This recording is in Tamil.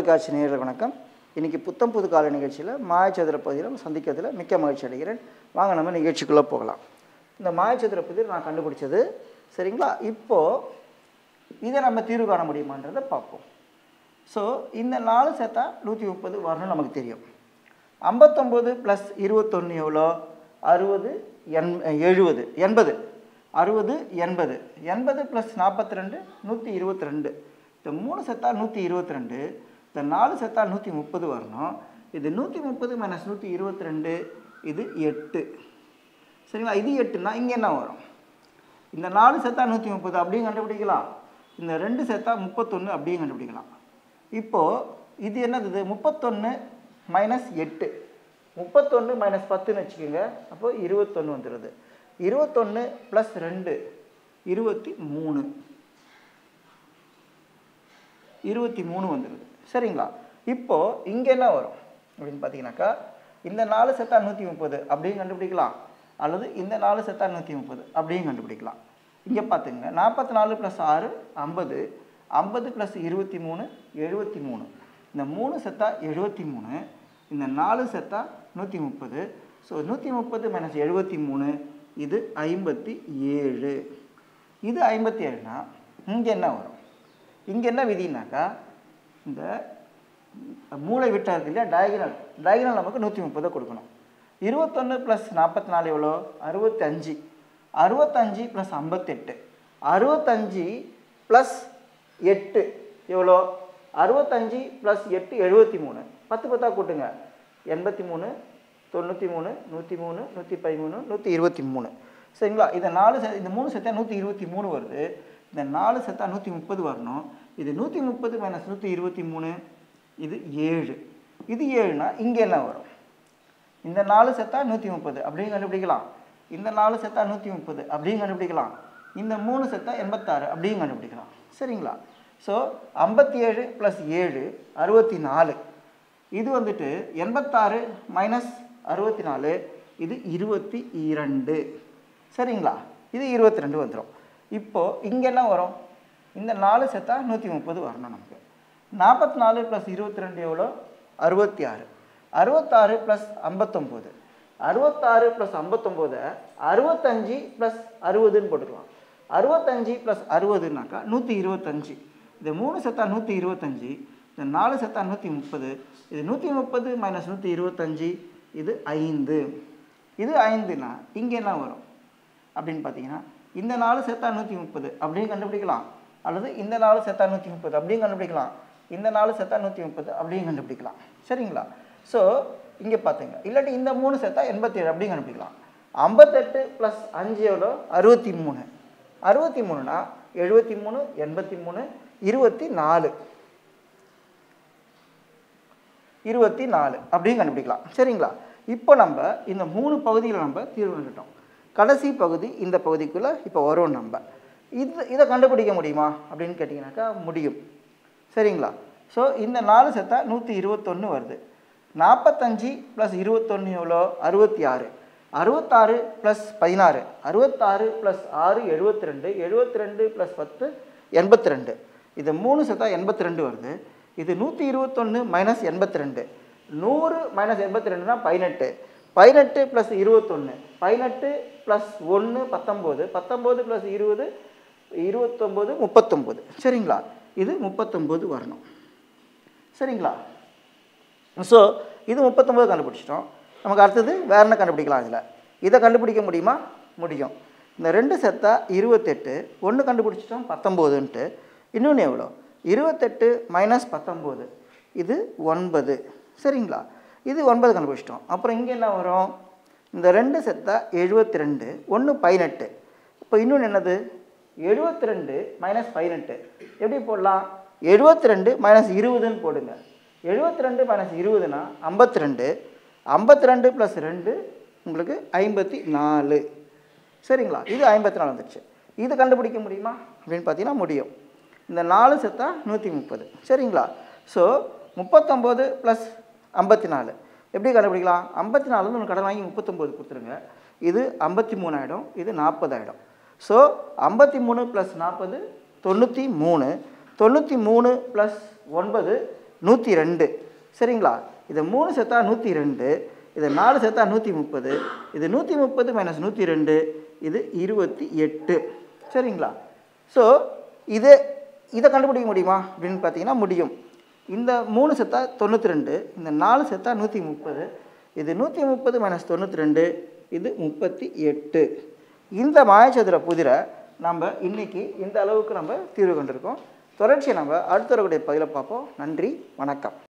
தொலைக்காட்சி நேயர்கள் வணக்கம் இன்றைக்கி புத்தம் புது கால நிகழ்ச்சியில் மாயச்சதுர பகுதியில் நம்ம சந்திக்கிறதுல மிக்க மகிழ்ச்சி அடைகிறேன் வாங்க நம்ம நிகழ்ச்சிக்குள்ளே போகலாம் இந்த மாயச்சதுர பகுதியில் நான் கண்டுபிடிச்சது சரிங்களா இப்போது இதை நம்ம தீர்வு காண முடியுமான்றதை பார்ப்போம் ஸோ இந்த நாலு சேர்த்தா நூற்றி முப்பது வரணும் நமக்கு தெரியும் ஐம்பத்தொம்போது ப்ளஸ் இருபத்தொன்று எவ்வளோ அறுபது எண் எழுபது எண்பது அறுபது எண்பது எண்பது ப்ளஸ் நாற்பத்தி ரெண்டு நூற்றி இருபத்தி ரெண்டு இந்த மூணு செத்தா நூற்றி இருபத்தி ரெண்டு இந்த நாலு செத்தா நூற்றி முப்பது வரணும் இது நூற்றி முப்பது மைனஸ் நூற்றி இருபத்தி ரெண்டு இது எட்டு சரிங்களா இது எட்டுனா இங்கே என்ன வரும் இந்த நாலு செத்தா நூற்றி முப்பது அப்படியும் கண்டுபிடிக்கலாம் இந்த ரெண்டு செத்தா முப்பத்தொன்று அப்படியும் கண்டுபிடிக்கலாம் இப்போது இது என்னது இது முப்பத்தொன்று மைனஸ் எட்டு முப்பத்தொன்று மைனஸ் பத்துன்னு வச்சுக்கோங்க அப்போது இருபத்தொன்று வந்துடுது இருபத்தொன்று ப்ளஸ் ரெண்டு இருபத்தி மூணு இருபத்தி மூணு வந்துடுது சரிங்களா இப்போது இங்கே என்ன வரும் அப்படின்னு பார்த்தீங்கன்னாக்கா இந்த நாலு செத்தா நூற்றி முப்பது அப்படியும் கண்டுபிடிக்கலாம் அல்லது இந்த நாலு செத்தா நூற்றி முப்பது அப்படியும் கண்டுபிடிக்கலாம் இங்கே பார்த்துங்க நாற்பத்தி நாலு ப்ளஸ் ஆறு ஐம்பது ஐம்பது ப்ளஸ் இருபத்தி மூணு எழுபத்தி மூணு இந்த மூணு செத்தா எழுபத்தி மூணு இந்த நாலு செத்தா நூற்றி முப்பது ஸோ நூற்றி முப்பது மைனஸ் எழுபத்தி மூணு இது ஐம்பத்தி ஏழு இது ஐம்பத்தி ஏழுனா இங்கே என்ன வரும் இங்கே என்ன விதினாக்கா இந்த மூளை விட்டா இருக்கு இல்லையா டயகனல் டயகனல் நமக்கு நூற்றி முப்பதை கொடுக்கணும் இருபத்தொன்று ப்ளஸ் நாற்பத்தி நாலு எவ்வளோ அறுபத்தஞ்சு அறுபத்தஞ்சு ப்ளஸ் ஐம்பத்தெட்டு அறுபத்தஞ்சு ப்ளஸ் எட்டு எவ்வளோ அறுபத்தஞ்சு ப்ளஸ் எட்டு எழுபத்தி மூணு பத்து பத்தா கூட்டுங்க எண்பத்தி மூணு தொண்ணூற்றி மூணு நூற்றி மூணு நூற்றி பதிமூணு நூற்றி இருபத்தி மூணு சரிங்களா இந்த நாலு செ இந்த மூணு செத்தா நூற்றி இருபத்தி மூணு வருது இந்த நாலு செத்தா நூற்றி முப்பது வரணும் இது நூற்றி முப்பது மைனஸ் நூற்றி இருபத்தி மூணு இது ஏழு இது ஏழுனா இங்கே என்ன வரும் இந்த நாலு செத்தா நூற்றி முப்பது அப்படியும் கண்டுபிடிக்கலாம் இந்த நாலு செத்தா நூற்றி முப்பது அப்படியும் கண்டுபிடிக்கலாம் இந்த மூணு செத்தா எண்பத்தாறு அப்படியும் கண்டுபிடிக்கலாம் சரிங்களா ஸோ ஐம்பத்தி ஏழு ப்ளஸ் ஏழு அறுபத்தி நாலு இது வந்துட்டு எண்பத்தாறு மைனஸ் அறுபத்தி நாலு இது இருபத்தி இரண்டு சரிங்களா இது இருபத்தி ரெண்டு வந்துடும் இப்போது இங்கே என்ன வரும் இந்த நாலு செத்தா நூற்றி முப்பது வரணும் நமக்கு நாற்பத்தி நாலு ப்ளஸ் இருபத்தி ரெண்டு எவ்வளோ அறுபத்தி ஆறு அறுபத்தாறு ப்ளஸ் ஐம்பத்தொம்போது அறுபத்தாறு ப்ளஸ் ஐம்பத்தொம்போதை அறுபத்தஞ்சி ப்ளஸ் அறுபதுன்னு போட்டுக்கலாம் அறுபத்தஞ்சி ப்ளஸ் அறுபதுனாக்கா நூற்றி இருபத்தஞ்சி இது மூணு செத்தா நூற்றி இருபத்தஞ்சி இந்த நாலு செத்தா நூற்றி முப்பது இது நூற்றி முப்பது மைனஸ் நூற்றி இருபத்தஞ்சி இது ஐந்து இது ஐந்துனா இங்கே என்ன வரும் அப்படின்னு பார்த்தீங்கன்னா இந்த நாலு செத்தா நூற்றி முப்பது அப்படியும் கண்டுபிடிக்கலாம் அல்லது இந்த நாலு செத்தா நூற்றி முப்பது அப்படியும் கண்டுபிடிக்கலாம் இந்த நாலு செத்தா நூற்றி முப்பது அப்படியும் கண்டுபிடிக்கலாம் சரிங்களா ஸோ இங்கே பார்த்துங்க இல்லாட்டி இந்த மூணு செத்தா எண்பத்தேழு அப்படியும் கண்டுபிடிக்கலாம் ஐம்பத்தெட்டு ப்ளஸ் அஞ்சு எவ்வளோ அறுபத்தி மூணு அறுபத்தி மூணுனா எழுபத்தி மூணு எண்பத்தி மூணு இருபத்தி நாலு இருபத்தி நாலு அப்படின்னு கண்டுபிடிக்கலாம் சரிங்களா இப்போ நம்ம இந்த மூணு பகுதியில் நம்ம தீர்வு கண்டுட்டோம் கடைசி பகுதி இந்த பகுதிக்குள்ளே இப்போ வரும் நம்ம இது இதை கண்டுபிடிக்க முடியுமா அப்படின்னு கேட்டிங்கனாக்கா முடியும் சரிங்களா ஸோ இந்த நாலு செத்தா நூற்றி இருபத்தொன்று வருது நாற்பத்தஞ்சு ப்ளஸ் இருபத்தொன்று எவ்வளோ அறுபத்தி ஆறு அறுபத்தாறு ப்ளஸ் பதினாறு அறுபத்தாறு ப்ளஸ் ஆறு எழுபத்தி ரெண்டு எழுபத்தி ரெண்டு ப்ளஸ் பத்து எண்பத்தி ரெண்டு இது மூணு செத்தா எண்பத்தி ரெண்டு வருது இது நூற்றி இருபத்தொன்று மைனஸ் எண்பத்தி ரெண்டு நூறு மைனஸ் எண்பத்தி ரெண்டுனா பதினெட்டு பதினெட்டு ப்ளஸ் இருபத்தொன்று பதினெட்டு ப்ளஸ் ஒன்று பத்தொம்போது பத்தொம்போது ப்ளஸ் இருபது இருபத்தொம்போது முப்பத்தொம்போது சரிங்களா இது முப்பத்தொம்போது வரணும் சரிங்களா ஸோ இது முப்பத்தொம்போது கண்டுபிடிச்சிட்டோம் நமக்கு அடுத்தது வேற என்ன கண்டுபிடிக்கலாம் இதில் இதை கண்டுபிடிக்க முடியுமா முடியும் இந்த ரெண்டு செத்தா இருபத்தெட்டு ஒன்று கண்டுபிடிச்சிட்டோம் பத்தொம்போதுன்ட்டு இன்னொன்று எவ்வளோ இருபத்தெட்டு மைனஸ் பத்தொம்போது இது ஒன்பது சரிங்களா இது ஒன்பது கண்டுபிடிச்சிட்டோம் அப்புறம் இங்கே என்ன வரும் இந்த ரெண்டு செத்தா எழுபத்தி ரெண்டு ஒன்று பதினெட்டு இப்போ இன்னொன்று என்னது எழுபத்தி ரெண்டு மைனஸ் பதினெட்டு எப்படி போடலாம் எழுபத்தி ரெண்டு மைனஸ் இருபதுன்னு போடுங்க எழுபத்தி ரெண்டு மைனஸ் இருபதுனா ஐம்பத்தி ரெண்டு ஐம்பத்தி ரெண்டு ப்ளஸ் ரெண்டு உங்களுக்கு ஐம்பத்தி நாலு சரிங்களா இது ஐம்பத்தி நாலு வந்துடுச்சு இது கண்டுபிடிக்க முடியுமா அப்படின்னு பார்த்தீங்கன்னா முடியும் இந்த நாலு செத்தா நூற்றி முப்பது சரிங்களா ஸோ முப்பத்தொம்போது ப்ளஸ் ஐம்பத்தி நாலு எப்படி கண்டுபிடிக்கலாம் ஐம்பத்தி நாலு வந்து ஒன்று கடன் வாங்கி முப்பத்தொம்போது கொடுத்துருங்க இது ஐம்பத்தி மூணாயிடும் இது நாற்பதாயிடும் ஸோ ஐம்பத்தி மூணு ப்ளஸ் நாற்பது தொண்ணூற்றி மூணு தொண்ணூற்றி மூணு ப்ளஸ் ஒன்பது நூற்றி ரெண்டு சரிங்களா இது மூணு செத்தா நூற்றி ரெண்டு இது நாலு செத்தா நூற்றி முப்பது இது நூற்றி முப்பது மைனஸ் நூற்றி ரெண்டு இது இருபத்தி எட்டு சரிங்களா ஸோ இது இதை கண்டுபிடிக்க முடியுமா அப்படின்னு பார்த்தீங்கன்னா முடியும் இந்த மூணு செத்தா தொண்ணூற்றி ரெண்டு இந்த நாலு செத்தா நூற்றி முப்பது இது நூற்றி முப்பது மைனஸ் தொண்ணூற்றி ரெண்டு இது முப்பத்தி எட்டு இந்த மாயச்சதுர புதிரை நம்ம இன்னைக்கு இந்த அளவுக்கு நம்ம தீர்வு கண்டிருக்கோம் தொடர்ச்சியை நம்ம அடுத்த வரக்கூடிய பதிலை பார்ப்போம் நன்றி வணக்கம்